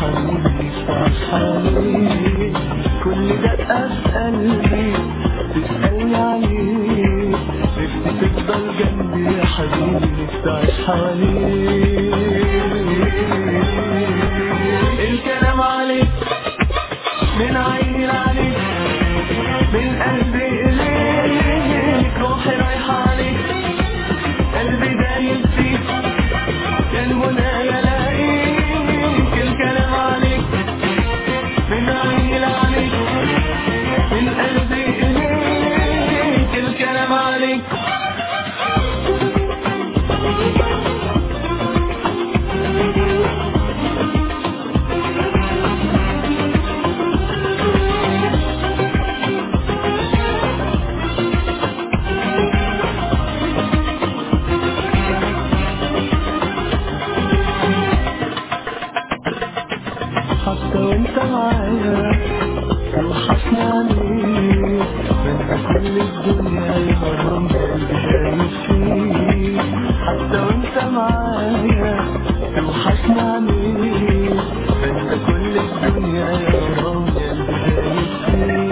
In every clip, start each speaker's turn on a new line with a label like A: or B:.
A: حبيبي فرحاني كل دقة في قلبي تسألني عليك نفسي تفضل جنبي يا حبيبي نفسي أعيش حواليك الكلام عليك من عيني عليك من قلبي إليك روحي رايحة عليك قلبي دايب فيك المنى يلاقيك الكلام عليك من عيني عليك من قلبي إليك الكلام عليك حتى وانت معايا توحشني عليك بنسى كل الدنيا يهرم قلبي شايف فيك حتى وانت معايا توحشني عليك بنسى كل الدنيا يهرم قلبي شايف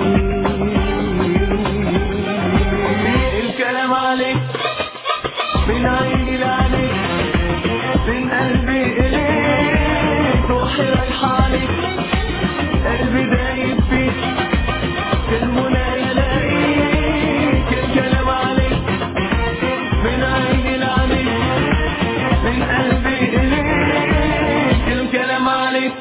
A: فيك الكلام عليك من عيني لعليك من قلبي إليك روحي رايحة عليك قلبي دايب فيك المنى يلاقيك الكلام عليك من عيني لعليك من قلبي إليك الكلام عليك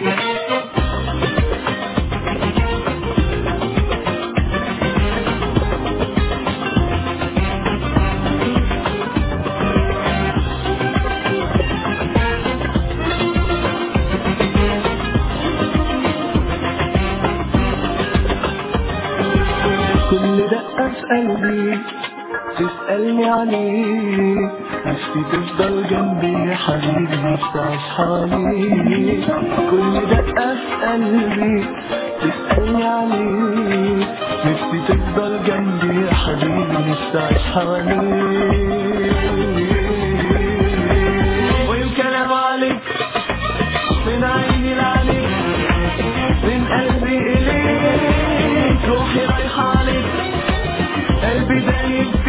A: كل دقة في قلبي تسألني عليك نفسي تفضل جنبي يا حبيبي نفسي أعيش حواليك كل دقة في قلبي تسألني عليك نفسي تفضل جنبي يا حبيبي نفسي أعيش حواليك والكلام عليك من عيني لعليك من قلبي إليك روحي رايحة عليك قلبي دايب